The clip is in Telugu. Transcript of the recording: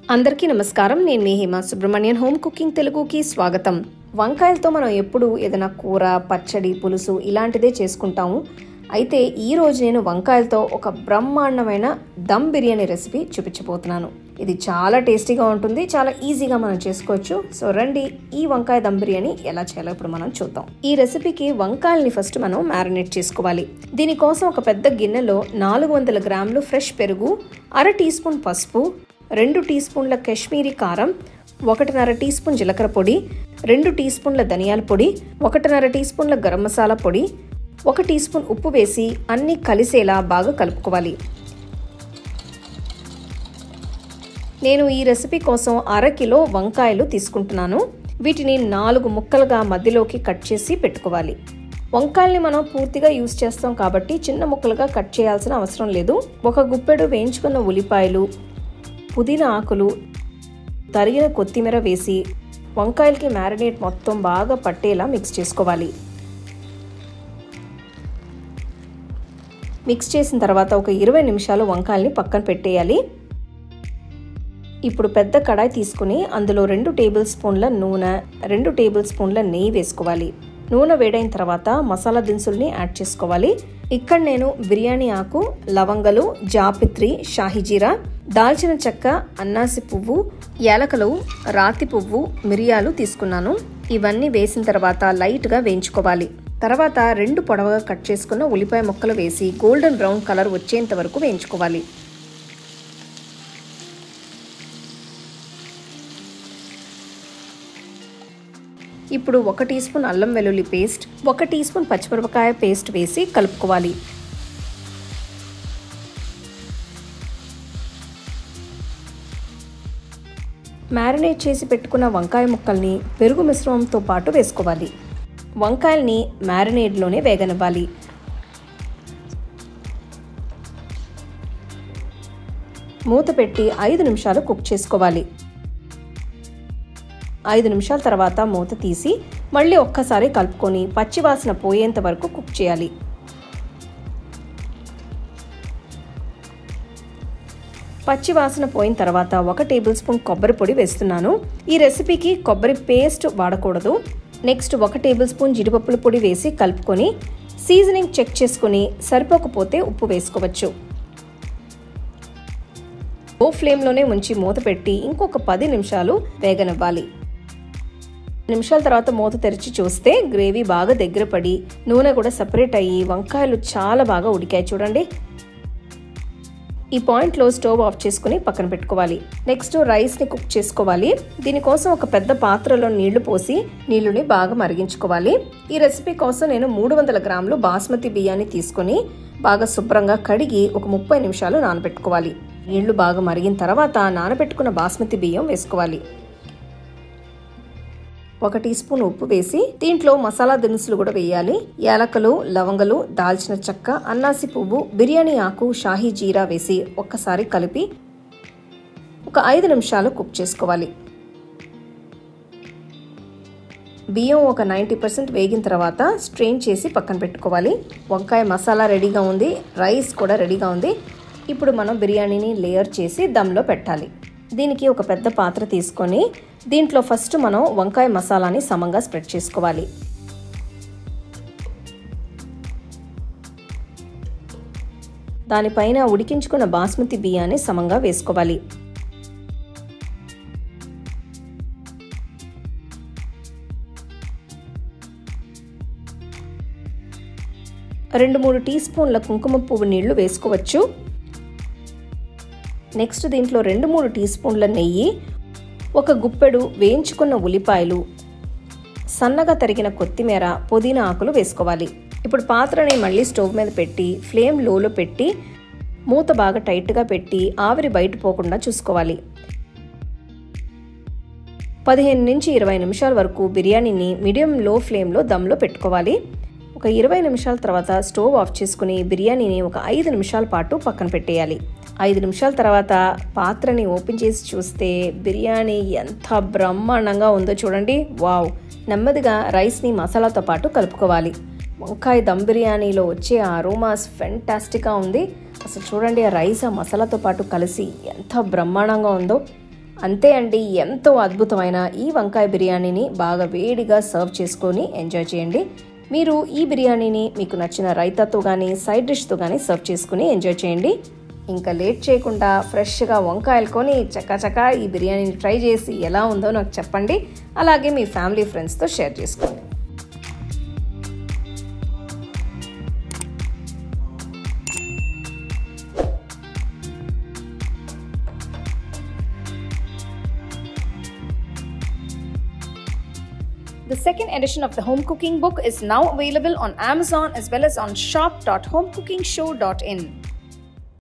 అందరికీ నమస్కారం నేను మీ హేమ సుబ్రహ్మణ్యన్ హోమ్ కుకింగ్ తెలుగుకి స్వాగతం వంకాయలతో మనం ఎప్పుడు ఏదైనా కూర పచ్చడి పులుసు ఇలాంటిదే చేసుకుంటాము అయితే ఈ రోజు నేను వంకాయలతో ఒక బ్రహ్మాండమైన దమ్ బిర్యానీ రెసిపీ చూపించబోతున్నాను ఇది చాలా టేస్టీగా ఉంటుంది చాలా ఈజీగా మనం చేసుకోవచ్చు సో రండి ఈ వంకాయ దమ్ బిర్యానీ ఎలా చేయాలో ఇప్పుడు మనం చూద్దాం ఈ రెసిపీకి వంకాయల్ని ఫస్ట్ మనం మ్యారినేట్ చేసుకోవాలి దీనికోసం ఒక పెద్ద గిన్నెలో నాలుగు వందల గ్రాములు ఫ్రెష్ పెరుగు అర టీ స్పూన్ పసుపు రెండు టీ స్పూన్ల కాశ్మీరీ కారం ఒకటిన్నర టీ స్పూన్ జీలకర్ర పొడి రెండు టీ స్పూన్ల ధనియాల పొడి ఒకటిన్నర టీ స్పూన్ల గరం మసాలా పొడి ఒక టీ స్పూన్ ఉప్పు వేసి అన్నీ కలిసేలా బాగా కలుపుకోవాలి నేను ఈ రెసిపీ కోసం అర కిలో వంకాయలు తీసుకుంటున్నాను వీటిని నాలుగు ముక్కలుగా మధ్యలోకి కట్ చేసి పెట్టుకోవాలి వంకాయల్ని మనం పూర్తిగా యూస్ చేస్తాం కాబట్టి చిన్న ముక్కలుగా కట్ చేయాల్సిన అవసరం లేదు ఒక గుప్పెడు వేయించుకున్న ఉల్లిపాయలు పుదీనా ఆకులు తరిగిన కొత్తిమీర వేసి వంకాయలకి మ్యారినేట్ మొత్తం బాగా పట్టేలా మిక్స్ చేసుకోవాలి మిక్స్ చేసిన తర్వాత ఒక ఇరవై నిమిషాలు వంకాయల్ని పక్కన పెట్టేయాలి ఇప్పుడు పెద్ద కడాయి తీసుకుని అందులో రెండు టేబుల్ స్పూన్ల నూనె రెండు టేబుల్ స్పూన్ల నెయ్యి వేసుకోవాలి నూనె వేడైన తర్వాత మసాలా దినుసుల్ని యాడ్ చేసుకోవాలి ఇక్కడ నేను బిర్యానీ ఆకు లవంగలు జాపిత్రి షాహిజీరా దాల్చిన చెక్క అన్నాసి పువ్వు యాలకలు రాతి పువ్వు మిరియాలు తీసుకున్నాను ఇవన్నీ వేసిన తర్వాత లైట్గా వేయించుకోవాలి తర్వాత రెండు పొడవుగా కట్ చేసుకున్న ఉల్లిపాయ ముక్కలు వేసి గోల్డెన్ బ్రౌన్ కలర్ వచ్చేంత వరకు వేయించుకోవాలి ఇప్పుడు ఒక టీ స్పూన్ అల్లం వెల్లుల్లి పేస్ట్ ఒక టీ స్పూన్ పచ్చిమిరపకాయ పేస్ట్ వేసి కలుపుకోవాలి మ్యారినేట్ చేసి పెట్టుకున్న వంకాయ ముక్కల్ని పెరుగు మిశ్రమంతో పాటు వేసుకోవాలి వంకాయల్ని మ్యారినేడ్లోనే వేగనివ్వాలి మూత పెట్టి ఐదు నిమిషాలు కుక్ చేసుకోవాలి ఐదు నిమిషాల తర్వాత మూత తీసి మళ్ళీ ఒక్కసారి కలుపుకొని పచ్చివాసన పోయేంత వరకు కుక్ చేయాలి పచ్చి వాసన పోయిన తర్వాత ఒక టేబుల్ స్పూన్ కొబ్బరి పొడి వేస్తున్నాను ఈ రెసిపీకి కొబ్బరి పేస్ట్ వాడకూడదు నెక్స్ట్ ఒక టేబుల్ స్పూన్ జీడిపప్పుల పొడి వేసి కలుపుకొని సీజనింగ్ చెక్ చేసుకుని సరిపోకపోతే ఉప్పు వేసుకోవచ్చు ఓ ఫ్లేమ్లోనే ఉంచి మూత పెట్టి ఇంకొక పది నిమిషాలు వేగనివ్వాలి నిమిషాల తర్వాత మూత తెరిచి చూస్తే గ్రేవీ బాగా దగ్గర పడి నూనె కూడా సపరేట్ అయ్యి వంకాయలు చాలా బాగా ఉడికాయి చూడండి ఈ పాయింట్లో స్టవ్ ఆఫ్ చేసుకుని పక్కన పెట్టుకోవాలి నెక్స్ట్ రైస్ని కుక్ చేసుకోవాలి దీనికోసం ఒక పెద్ద పాత్రలో నీళ్లు పోసి నీళ్లుని బాగా మరిగించుకోవాలి ఈ రెసిపీ కోసం నేను మూడు వందల గ్రాములు బాస్మతి బియ్యాన్ని తీసుకొని బాగా శుభ్రంగా కడిగి ఒక ముప్పై నిమిషాలు నానబెట్టుకోవాలి నీళ్లు బాగా మరిగిన తర్వాత నానబెట్టుకున్న బాస్మతి బియ్యం వేసుకోవాలి ఒక టీ స్పూన్ ఉప్పు వేసి దీంట్లో మసాలా దినుసులు కూడా వేయాలి యాలకలు లవంగలు దాల్చిన చెక్క అన్నాసి పువ్వు బిర్యానీ ఆకు షాహీ జీరా వేసి ఒక్కసారి కలిపి ఒక ఐదు నిమిషాలు కుక్ చేసుకోవాలి బియ్యం ఒక నైంటీ పర్సెంట్ వేగిన తర్వాత స్ట్రెయిన్ చేసి పక్కన పెట్టుకోవాలి వంకాయ మసాలా రెడీగా ఉంది రైస్ కూడా రెడీగా ఉంది ఇప్పుడు మనం బిర్యానీని లేయర్ చేసి దమ్లో పెట్టాలి దీనికి ఒక పెద్ద పాత్ర తీసుకొని దీంట్లో ఫస్ట్ మనం వంకాయ మసాలాని సమంగా స్ప్రెడ్ చేసుకోవాలి దానిపైన ఉడికించుకున్న బాస్మతి బియ్యాన్ని సమంగా వేసుకోవాలి రెండు మూడు టీ స్పూన్ల కుంకుమ పువ్వు నీళ్లు వేసుకోవచ్చు నెక్స్ట్ దీంట్లో రెండు మూడు టీ స్పూన్ల నెయ్యి ఒక గుప్పెడు వేయించుకున్న ఉల్లిపాయలు సన్నగా తరిగిన కొత్తిమీర పుదీనా ఆకులు వేసుకోవాలి ఇప్పుడు పాత్రని మళ్ళీ స్టవ్ మీద పెట్టి ఫ్లేమ్ లోలో పెట్టి మూత బాగా టైట్గా పెట్టి ఆవిరి బయట పోకుండా చూసుకోవాలి పదిహేను నుంచి ఇరవై నిమిషాల వరకు బిర్యానీని మీడియం లో ఫ్లేమ్లో దమ్లో పెట్టుకోవాలి ఒక ఇరవై నిమిషాల తర్వాత స్టవ్ ఆఫ్ చేసుకుని బిర్యానీని ఒక ఐదు నిమిషాల పాటు పక్కన పెట్టేయాలి ఐదు నిమిషాల తర్వాత పాత్రని ఓపెన్ చేసి చూస్తే బిర్యానీ ఎంత బ్రహ్మాండంగా ఉందో చూడండి వావ్ నెమ్మదిగా రైస్ని మసాలాతో పాటు కలుపుకోవాలి వంకాయ దమ్ బిర్యానీలో వచ్చే ఆ అరోమాస్ ఫెంటాస్టిక్గా ఉంది అసలు చూడండి ఆ రైస్ ఆ మసాలాతో పాటు కలిసి ఎంత బ్రహ్మాండంగా ఉందో అంతే అండి ఎంతో అద్భుతమైన ఈ వంకాయ బిర్యానీని బాగా వేడిగా సర్వ్ చేసుకొని ఎంజాయ్ చేయండి మీరు ఈ బిర్యానీని మీకు నచ్చిన రైతాతో కానీ సైడ్ డిష్తో కానీ సర్వ్ చేసుకుని ఎంజాయ్ చేయండి ఇంకా లేట్ చేయకుండా ఫ్రెష్గా వంకాయలు కొని చకాచకా ఈ బిర్యానీని ట్రై చేసి ఎలా ఉందో నాకు చెప్పండి అలాగే మీ ఫ్యామిలీ ఫ్రెండ్స్తో షేర్ చేసుకోండి The second edition of the home cooking book is now available on Amazon as well as on shop.homecookingshow.in.